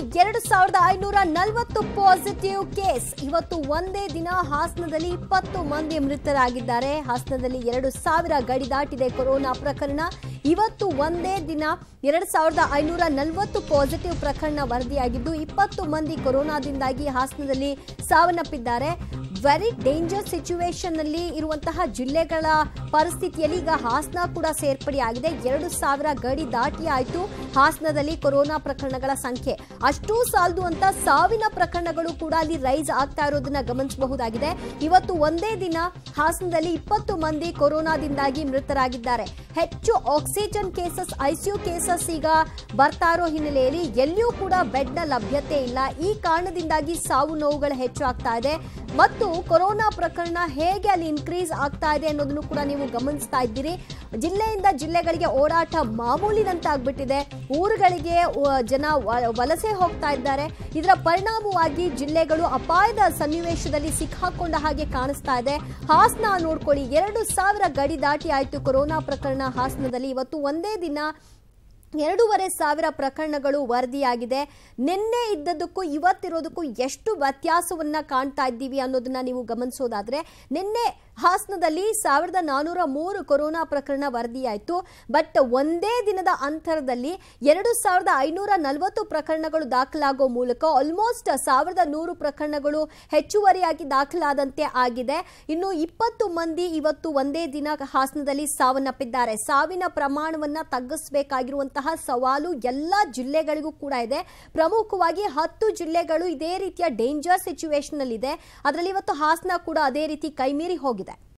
ಎರಡು ಸಾವಿರದ ಐನೂರ ನಲವತ್ತು ಪಾಸಿಟಿವ್ ಕೇಸ್ ಇವತ್ತು ಒಂದೇ ದಿನ ಹಾಸನದಲ್ಲಿ ಇಪ್ಪತ್ತು ಮಂದಿ ಮೃತರಾಗಿದ್ದಾರೆ ಹಾಸನದಲ್ಲಿ ಎರಡು ಸಾವಿರ ಗಡಿ ದಾಟಿದೆ ಕೊರೋನಾ ಪ್ರಕರಣ ಇವತ್ತು ಒಂದೇ ದಿನ ಎರಡು ಸಾವಿರದ ಐನೂರ ನಲವತ್ತು ಪಾಸಿಟಿವ್ ಪ್ರಕರಣ ವರದಿಯಾಗಿದ್ದು ಇಪ್ಪತ್ತು ಮಂದಿ ಕೊರೋನಾದಿಂದಾಗಿ ಹಾಸನದಲ್ಲಿ ಸಾವನ್ನಪ್ಪಿದ್ದಾರೆ ವೆರಿ ಡೇಂಜರ್ ಸಿಚುವೇಶನ್ ನಲ್ಲಿ ಇರುವಂತಹ ಜಿಲ್ಲೆಗಳ ಪರಿಸ್ಥಿತಿಯಲ್ಲಿ ಈಗ ಹಾಸನ ಕೂಡ ಸೇರ್ಪಡೆಯಾಗಿದೆ ಎರಡು ಸಾವಿರ ಗಡಿ ದಾಟಿ ಆಯಿತು ಹಾಸನದಲ್ಲಿ ಕೊರೋನಾ ಪ್ರಕರಣಗಳ ಸಂಖ್ಯೆ ಅಷ್ಟೂ ಸಾಲದು ಅಂತ ಸಾವಿನ ಪ್ರಕರಣಗಳು ಕೂಡ ಅಲ್ಲಿ ರೈಸ್ ಆಗ್ತಾ ಇರೋದನ್ನ ಗಮನಿಸಬಹುದಾಗಿದೆ ಇವತ್ತು ಒಂದೇ ದಿನ ಹಾಸನದಲ್ಲಿ ಇಪ್ಪತ್ತು ಮಂದಿ ಕೊರೋನಾದಿಂದಾಗಿ ಮೃತರಾಗಿದ್ದಾರೆ ಹೆಚ್ಚು ಆಕ್ಸಿಜನ್ ಕೇಸಸ್ ಐಸಿಯು ಕೇಸಸ್ ಈಗ ಬರ್ತಾ ಇರೋ ಹಿನ್ನೆಲೆಯಲ್ಲಿ ಎಲ್ಲಿಯೂ ಕೂಡ ಬೆಡ್ನ ಲಭ್ಯತೆ ಇಲ್ಲ ಈ ಕಾರಣದಿಂದಾಗಿ ಸಾವು ನೋವುಗಳು ಹೆಚ್ಚು ಆಗ್ತಾ ಇದೆ ಮತ್ತು ಕೊರೋನಾ ಪ್ರಕರಣ ಹೇಗೆ ಅಲ್ಲಿ ಇನ್ಕ್ರೀಸ್ ಆಗ್ತಾ ಇದೆ ಅನ್ನೋದನ್ನು ಕೂಡ ನೀವು ಗಮನಿಸ್ತಾ ಇದ್ದೀರಿ ಜಿಲ್ಲೆಯಿಂದ ಜಿಲ್ಲೆಗಳಿಗೆ ಓಡಾಟ ಮಾಮೂಲಿನಂತೆ ಆಗ್ಬಿಟ್ಟಿದೆ ಊರುಗಳಿಗೆ ಅಹ್, ಜನ ವ- ವಲಸೆ ಹೋಗ್ತಾ ಇದ್ದಾರೆ ಇದರ ಪರಿಣಾಮವಾಗಿ ಜಿಲ್ಲೆಗಳು ಅಪಾಯದ ಸನ್ನಿವೇಶದಲ್ಲಿ ಸಿಕ್ಕಾಕೊಂಡ ಹಾಗೆ ಕಾಣಿಸ್ತಾ ಇದೆ ಹಾಸನ ನೋಡ್ಕೊಳ್ಳಿ ಎರಡು ಸಾವಿರ ಗಡಿ ದಾಟಿ ಆಯ್ತು ಕೊರೋನಾ ಪ್ರಕರಣ ಹಾಸನದಲ್ಲಿ ಇವತ್ತು ಒಂದೇ ದಿನ ಎರಡೂವರೆ ಸಾವಿರ ಪ್ರಕರಣಗಳು ವರದಿಯಾಗಿದೆ ನಿನ್ನೆ ಇದ್ದದಕ್ಕೂ ಇವತ್ತಿರೋದಕ್ಕೂ ಎಷ್ಟು ವ್ಯತ್ಯಾಸವನ್ನ ಕಾಣ್ತಾ ಇದ್ದೀವಿ ಅನ್ನೋದನ್ನ ನೀವು ಗಮನಿಸೋದಾದ್ರೆ ನಿನ್ನೆ ಹಾಸನದಲ್ಲಿ ಸಾವಿರದ ನಾನೂರ ಮೂರು ಕೊರೋನಾ ಪ್ರಕರಣ ವರದಿಯಾಯಿತು ಬಟ್ ಒಂದೇ ದಿನದ ಅಂತರದಲ್ಲಿ ಎರಡು ಸಾವಿರದ ಐನೂರ ನಲವತ್ತು ಪ್ರಕರಣಗಳು ದಾಖಲಾಗೋ ಮೂಲಕ ಆಲ್ಮೋಸ್ಟ್ ಸಾವಿರದ ನೂರು ಪ್ರಕರಣಗಳು ಹೆಚ್ಚುವರಿಯಾಗಿ ದಾಖಲಾದಂತೆ ಆಗಿದೆ ಇನ್ನು ಇಪ್ಪತ್ತು ಮಂದಿ ಇವತ್ತು ಒಂದೇ ದಿನ ಹಾಸನದಲ್ಲಿ ಸಾವನ್ನಪ್ಪಿದ್ದಾರೆ ಸಾವಿನ ಪ್ರಮಾಣವನ್ನ ತಗ್ಗಿಸಬೇಕಾಗಿರುವಂತಹ ಸವಾಲು ಎಲ್ಲ ಜಿಲ್ಲೆಗಳಿಗೂ ಕೂಡ ಇದೆ ಪ್ರಮುಖವಾಗಿ ಹತ್ತು ಜಿಲ್ಲೆಗಳು ಇದೇ ರೀತಿಯ ಡೇಂಜರ್ ಸಿಚುವೇಶನ್ ಅಲ್ಲಿ ಇದೆ ಅದರಲ್ಲಿ ಇವತ್ತು ಹಾಸನ ಕೂಡ ಅದೇ ರೀತಿ ಕೈಮೀರಿ ಹೋಗಿದೆ